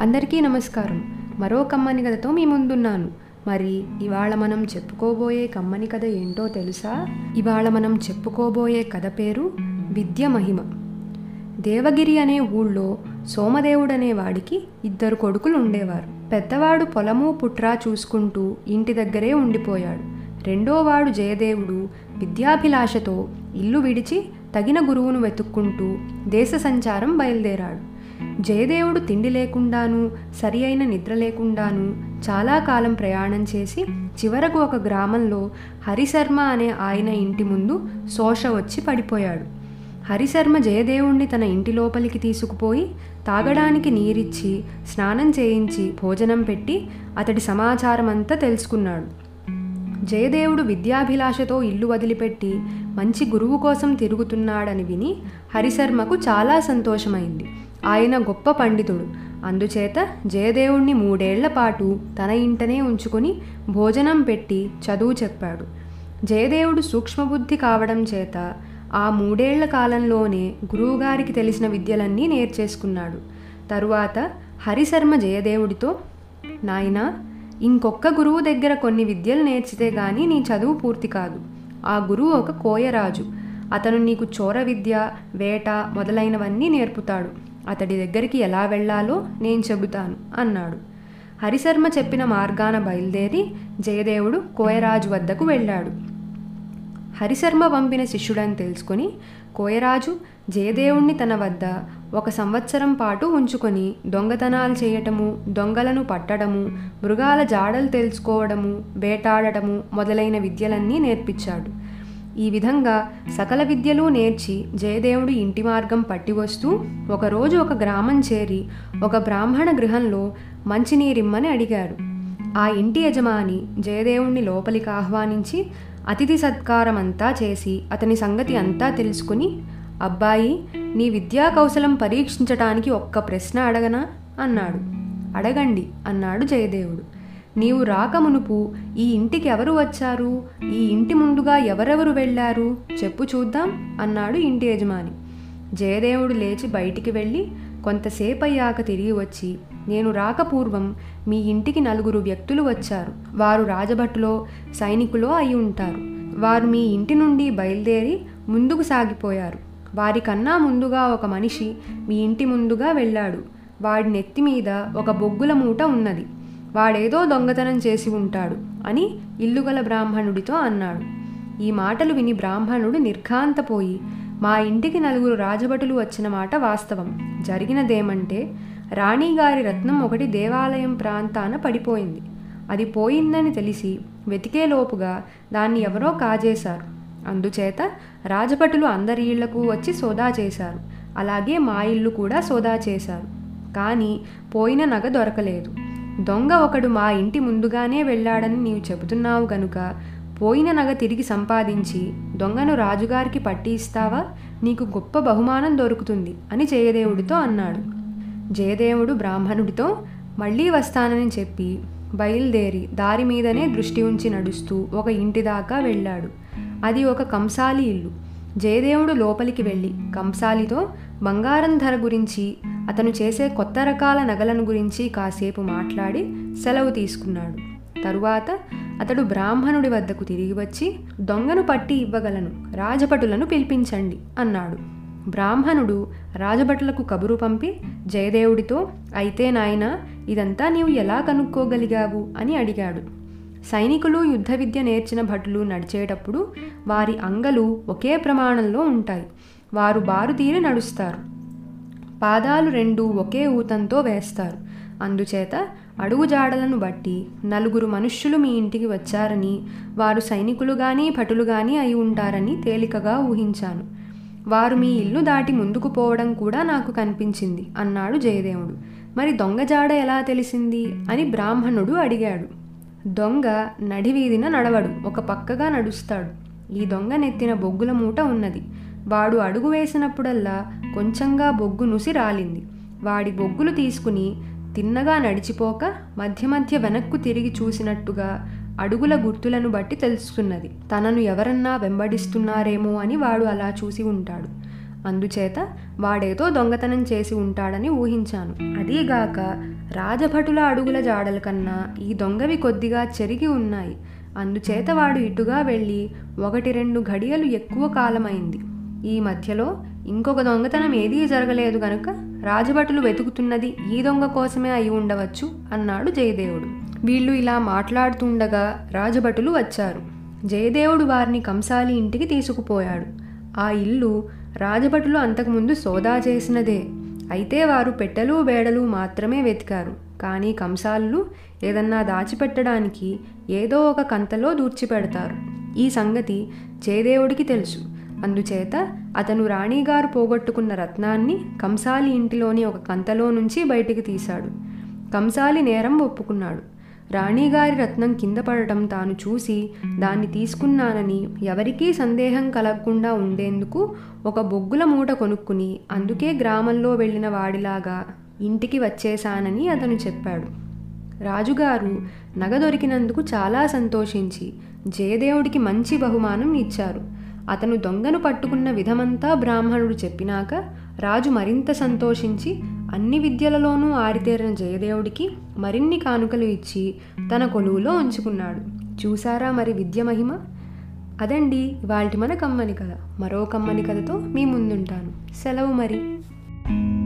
అందరికీ నమస్కారం మరో కమ్మని కథతో మీ ముందున్నాను మరి ఇవాళ మనం చెప్పుకోబోయే కమ్మని కథ ఏంటో తెలుసా ఇవాళ మనం చెప్పుకోబోయే కథ పేరు విద్య మహిమ దేవగిరి అనే ఊళ్ళో సోమదేవుడనే వాడికి ఇద్దరు కొడుకులు ఉండేవారు పెద్దవాడు పొలము పుట్రా చూసుకుంటూ ఇంటి దగ్గరే ఉండిపోయాడు రెండోవాడు జయదేవుడు విద్యాభిలాషతో ఇల్లు విడిచి తగిన గురువును వెతుక్కుంటూ దేశ సంచారం బయలుదేరాడు జయదేవుడు తిండి లేకుండాను సరి అయిన నిద్ర లేకుండాను చాలా కాలం ప్రయాణం చేసి చివరకు ఒక గ్రామంలో హరిశర్మ అనే ఆయన ఇంటి ముందు శోష వచ్చి పడిపోయాడు హరిశర్మ జయదేవుణ్ణి తన ఇంటి లోపలికి తీసుకుపోయి తాగడానికి నీరిచ్చి స్నానం చేయించి భోజనం పెట్టి అతడి సమాచారం అంతా తెలుసుకున్నాడు జయదేవుడు విద్యాభిలాషతో ఇల్లు వదిలిపెట్టి మంచి గురువు కోసం తిరుగుతున్నాడని విని హరిశర్మకు చాలా సంతోషమైంది ఆయన గొప్ప పండితుడు అందుచేత జయదేవుణ్ణి మూడేళ్ల పాటు తన ఇంటనే ఉంచుకొని భోజనం పెట్టి చదువు చెప్పాడు జయదేవుడు సూక్ష్మబుద్ధి కావడం చేత ఆ మూడేళ్ల కాలంలోనే గురువుగారికి తెలిసిన విద్యలన్నీ నేర్చేసుకున్నాడు తరువాత హరిశర్మ జయదేవుడితో నాయనా ఇంకొక్క గురువు దగ్గర కొన్ని విద్యలు నేర్చితే గాని నీ చదువు పూర్తి కాదు ఆ గురువు ఒక కోయరాజు అతను నీకు చోర విద్య వేట మొదలైనవన్నీ నేర్పుతాడు అతడి దగ్గరికి ఎలా వెళ్ళాలో నేను చెబుతాను అన్నాడు హరిశర్మ చెప్పిన మార్గాన బయలుదేరి జయదేవుడు కోయరాజు వద్దకు వెళ్ళాడు హరిశర్మ పంపిన శిష్యుడని తెలుసుకొని కోయరాజు జయదేవుణ్ణి తన వద్ద ఒక సంవత్సరం పాటు ఉంచుకొని దొంగతనాలు చేయటము దొంగలను పట్టడము మృగాల జాడలు తెలుసుకోవడము వేటాడటము మొదలైన విద్యలన్నీ నేర్పించాడు ఈ విధంగా సకల విద్యలు నేర్చి జయదేవుడు ఇంటి మార్గం పట్టి వస్తూ ఒకరోజు ఒక గ్రామం చేరి ఒక బ్రాహ్మణ గృహంలో మంచినీరిమ్మని అడిగారు ఆ ఇంటి యజమాని జయదేవుణ్ణి లోపలికి ఆహ్వానించి అతిథి సత్కారం అంతా చేసి అతని సంగతి అంతా తెలుసుకుని అబ్బాయి నీ విద్యా కౌశలం పరీక్షించటానికి ఒక్క ప్రశ్న అడగనా అన్నాడు అడగండి అన్నాడు జయదేవుడు నీవు రాకమునుపు ఈ ఇంటికి ఎవరు వచ్చారు ఈ ఇంటి ముందుగా ఎవరెవరు వెళ్ళారు చెప్పు చూద్దాం అన్నాడు ఇంటి యజమాని జయదేవుడు లేచి బయటికి వెళ్ళి కొంతసేపు అయ్యాక తిరిగి వచ్చి నేను రాకపూర్వం మీ ఇంటికి నలుగురు వ్యక్తులు వచ్చారు వారు రాజభటులో సైనికులో అయి ఉంటారు వారు మీ ఇంటి నుండి బయలుదేరి ముందుకు సాగిపోయారు వారికన్నా ముందుగా ఒక మనిషి మీ ఇంటి ముందుగా వెళ్ళాడు వాడి నెత్తి మీద ఒక బొగ్గుల మూట ఉన్నది వాడేదో దొంగతనం చేసి ఉంటాడు అని ఇల్లుగల బ్రాహ్మణుడితో అన్నాడు ఈ మాటలు విని బ్రాహ్మణుడు నిర్ఘాంతపోయి మా ఇంటికి నలుగురు రాజభటులు వచ్చిన మాట వాస్తవం జరిగినదేమంటే రాణిగారి రత్నం ఒకటి దేవాలయం ప్రాంతాన పడిపోయింది అది పోయిందని తెలిసి వెతికేలోపుగా దాన్ని ఎవరో కాజేశారు అందుచేత రాజభటులు అందరి ఇళ్లకు వచ్చి సోదా చేశారు అలాగే మా ఇల్లు కూడా సోదా చేశారు కానీ పోయిన నగ దొరకలేదు దొంగ ఒకడు మా ఇంటి ముందుగానే వెళ్ళాడని నీవు చెబుతున్నావు గనుక పోయిన నగ తిరిగి సంపాదించి దొంగను రాజుగారికి పట్టి ఇస్తావా నీకు గొప్ప బహుమానం దొరుకుతుంది అని జయదేవుడితో అన్నాడు జయదేవుడు బ్రాహ్మణుడితో మళ్ళీ వస్తానని చెప్పి బయలుదేరి దారి మీదనే దృష్టి ఉంచి నడుస్తూ ఒక ఇంటి దాకా వెళ్ళాడు అది ఒక కంసాలి ఇల్లు జయదేవుడు లోపలికి వెళ్ళి కంసాలితో బంగారం ధర గురించి అతను చేసే కొత్త రకాల నగలను గురించి కాసేపు మాట్లాడి సెలవు తీసుకున్నాడు తరువాత అతడు బ్రాహ్మణుడి వద్దకు తిరిగి వచ్చి దొంగను పట్టి ఇవ్వగలను రాజభటులను పిలిపించండి అన్నాడు బ్రాహ్మణుడు రాజభటులకు కబురు పంపి జయదేవుడితో అయితే నాయన ఇదంతా నీవు ఎలా కనుక్కోగలిగావు అని అడిగాడు సైనికులు యుద్ధ విద్య నేర్చిన భటులు నడిచేటప్పుడు వారి అంగలు ఒకే ప్రమాణంలో ఉంటాయి వారు బారు తీరి నడుస్తారు పాదాలు రెండు ఒకే ఊతంతో వేస్తారు అందుచేత అడుగు జాడలను బట్టి నలుగురు మనుష్యులు మీ ఇంటికి వచ్చారని వారు సైనికులు కానీ భటులు కానీ అయి ఉంటారని తేలికగా ఊహించాను వారు మీ ఇల్లు దాటి ముందుకు పోవడం కూడా నాకు కనిపించింది అన్నాడు జయదేవుడు మరి దొంగ జాడ ఎలా తెలిసింది అని బ్రాహ్మణుడు అడిగాడు దొంగ నడివీధిన నడవడు ఒక పక్కగా నడుస్తాడు ఈ దొంగ నెత్తిన బొగ్గుల మూట ఉన్నది వాడు అడుగు వేసినప్పుడల్లా కొంచెంగా బొగ్గు నుసి రాలింది వాడి బొగ్గులు తీసుకుని తిన్నగా నడిచిపోక మధ్య మధ్య వెనక్కు తిరిగి చూసినట్టుగా అడుగుల గుర్తులను బట్టి తెలుసుకున్నది తనను ఎవరన్నా వెంబడిస్తున్నారేమో అని వాడు అలా చూసి ఉంటాడు అందుచేత వాడేదో దొంగతనం చేసి ఉంటాడని ఊహించాను అదీగాక రాజభటుల అడుగుల జాడల కన్నా ఈ దొంగవి కొద్దిగా చెరిగి ఉన్నాయి అందుచేత వాడు ఇటుగా వెళ్ళి ఒకటి రెండు ఘడియలు ఎక్కువ కాలమైంది ఈ మధ్యలో ఇంకొక దొంగతనం ఏదీ జరగలేదు గనుక రాజభటులు వెతుకుతున్నది ఈ దొంగ కోసమే అయి ఉండవచ్చు అన్నాడు జయదేవుడు వీళ్ళు ఇలా మాట్లాడుతుండగా రాజభటులు వచ్చారు జయదేవుడు వారిని కంసాలి ఇంటికి తీసుకుపోయాడు ఆ ఇల్లు రాజభటులు అంతకుముందు సోదా చేసినదే అయితే వారు పెట్టెలు బేడలు మాత్రమే వెతికారు కానీ కంసాలు ఏదన్నా దాచిపెట్టడానికి ఏదో ఒక కంతలో దూర్చిపెడతారు ఈ సంగతి జయదేవుడికి తెలుసు అందుచేత అతను రాణిగారు పోగొట్టుకున్న రత్నాన్ని కంసాలి ఇంటిలోని ఒక కంతలో నుంచి బయటికి తీశాడు కంసాలి నేరం ఒప్పుకున్నాడు రాణిగారి రత్నం కింద పడటం తాను చూసి దాన్ని తీసుకున్నానని ఎవరికీ సందేహం కలగకుండా ఉండేందుకు ఒక బొగ్గుల మూట కొనుక్కుని అందుకే గ్రామంలో వెళ్ళిన వాడిలాగా ఇంటికి వచ్చేశానని అతను చెప్పాడు రాజుగారు నగ దొరికినందుకు చాలా సంతోషించి జయదేవుడికి మంచి బహుమానం ఇచ్చారు అతను దొంగను పట్టుకున్న విధమంతా బ్రాహ్మణుడు చెప్పినాక రాజు మరింత సంతోషించి అన్ని విద్యలలోనూ ఆరితేరిన జయదేవుడికి మరిన్ని కానుకలు ఇచ్చి తన కొలువులో ఉంచుకున్నాడు చూసారా మరి విద్య మహిమ అదండి వాళ్ళ మన కమ్మని కథ మరో కమ్మని కథతో మీ ముందుంటాను సెలవు మరి